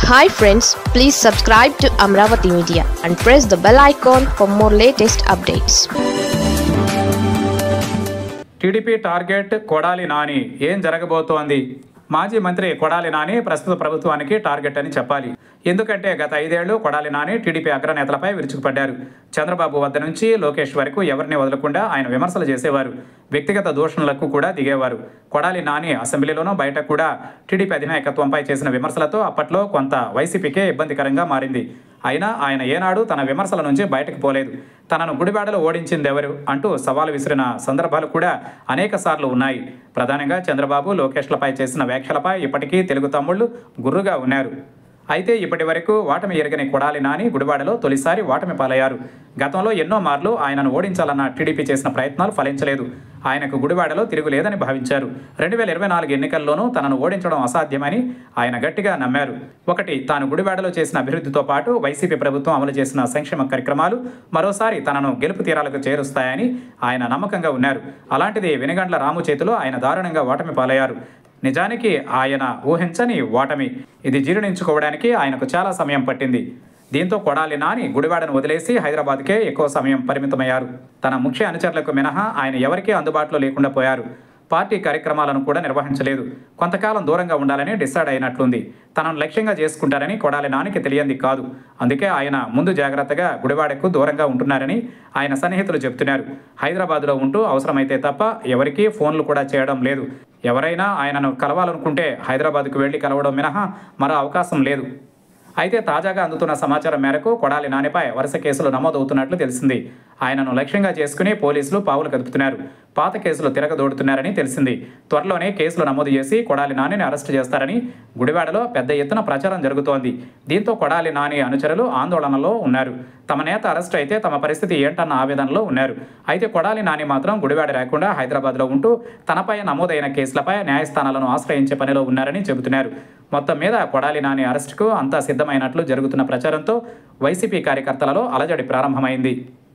hi friends please subscribe to Amaravati media and press the bell icon for more latest updates TDP target Kodali Nani ఏం జరగబోతోంది మాజీ మంత్రి కొడాలి నాని ప్రస్తుత ప్రభుత్వానికి టార్గెట్ అని చెప్పాలి ఎందుకంటే గత ఐదేళ్లు కొడాలి నాని టీడీపీ అగ్రనేతలపై విరుచుకుపడ్డారు చంద్రబాబు వద్ద నుంచి లోకేష్ వరకు ఎవరిని వదలకుండా ఆయన విమర్శలు చేసేవారు వ్యక్తిగత దూషణలకు కూడా దిగేవారు కొడాలి నాని అసెంబ్లీలోనూ బయట కూడా టీడీపీ అధినాయకత్వంపై చేసిన విమర్శలతో అప్పట్లో కొంత వైసీపీకే ఇబ్బందికరంగా మారింది అయినా ఆయన ఏనాడు తన విమర్శల నుంచి బయటకు పోలేదు తనను గుడివాడలో ఓడించింది ఎవరు అంటూ సవాలు విసిరిన సందర్భాలు కూడా అనేక సార్లు ఉన్నాయి ప్రధానంగా చంద్రబాబు లోకేష్లపై చేసిన వ్యాఖ్యలపై ఇప్పటికీ తెలుగు తమ్ముళ్ళు గుర్రుగా ఉన్నారు అయితే ఇప్పటి వరకు ఓటమి ఎరగని కొడాలి నాని గుడివాడలో తొలిసారి ఓటమి పాలయ్యారు గతంలో ఎన్నో మార్లు ఆయనను ఓడించాలన్న టీడీపీ చేసిన ప్రయత్నాలు ఫలించలేదు ఆయనకు గుడివాడలో తిరుగులేదని భావించారు రెండు వేల ఇరవై నాలుగు ఎన్నికల్లోనూ తనను ఓడించడం అసాధ్యమని ఆయన గట్టిగా నమ్మారు ఒకటి తాను గుడివాడలో చేసిన అభివృద్ధితో పాటు వైసీపీ ప్రభుత్వం అమలు చేసిన సంక్షేమ కార్యక్రమాలు మరోసారి తనను గెలుపు తీరాలకు చేరుస్తాయని ఆయన నమ్మకంగా ఉన్నారు అలాంటిది వెనుగండ్ల రాము చేతిలో ఆయన దారుణంగా ఓటమి పాలయ్యారు నిజానికి ఆయన ఊహించని ఓటమి ఇది జీర్ణించుకోవడానికి ఆయనకు చాలా సమయం పట్టింది దీంతో కొడాలి నాని గుడివాడను వదిలేసి హైదరాబాద్కే ఎక్కువ సమయం పరిమితమయ్యారు తన ముఖ్య అనుచరులకు మినహా ఆయన ఎవరికీ అందుబాటులో లేకుండా పోయారు పార్టీ కార్యక్రమాలను కూడా నిర్వహించలేదు కొంతకాలం దూరంగా ఉండాలని డిసైడ్ అయినట్లుంది తనను లక్ష్యంగా చేసుకుంటారని కొడాలి నానికి తెలియంది కాదు అందుకే ఆయన ముందు జాగ్రత్తగా గుడివాడకు దూరంగా ఉంటున్నారని ఆయన సన్నిహితులు చెబుతున్నారు హైదరాబాద్లో ఉంటూ అవసరమైతే తప్ప ఎవరికీ ఫోన్లు కూడా చేయడం లేదు ఎవరైనా ఆయనను కలవాలనుకుంటే హైదరాబాద్కు వెళ్ళి కలవడం మినహా మరో అవకాశం లేదు అయితే తాజాగా అందుతున్న సమాచారం మేరకు కొడాలి నానిపై వరుస కేసులు నమోదవుతున్నట్లు తెలిసింది ఆయనను లక్ష్యంగా చేసుకుని పోలీసులు పావులు కదుపుతున్నారు పాత కేసులు తిరగదోడుతున్నారని తెలిసింది త్వరలోనే కేసులు నమోదు చేసి కొడాలి నానిని అరెస్టు చేస్తారని గుడివాడలో పెద్ద ఎత్తున ప్రచారం జరుగుతోంది దీంతో కొడాలి నాని అనుచరులు ఆందోళనలో ఉన్నారు తమ నేత అరెస్టు అయితే తమ పరిస్థితి ఏంటన్న ఆవేదనలో ఉన్నారు అయితే కొడాలి నాని మాత్రం గుడివాడ రాకుండా హైదరాబాద్లో ఉంటూ తనపై నమోదైన కేసులపై న్యాయస్థానాలను ఆశ్రయించే పనిలో ఉన్నారని చెబుతున్నారు మొత్తం మీద కొడాలి నాని అరెస్టుకు అంతా సిద్ధమైనట్లు జరుగుతున్న ప్రచారంతో వైసీపీ కార్యకర్తలలో అలజడి ప్రారంభమైంది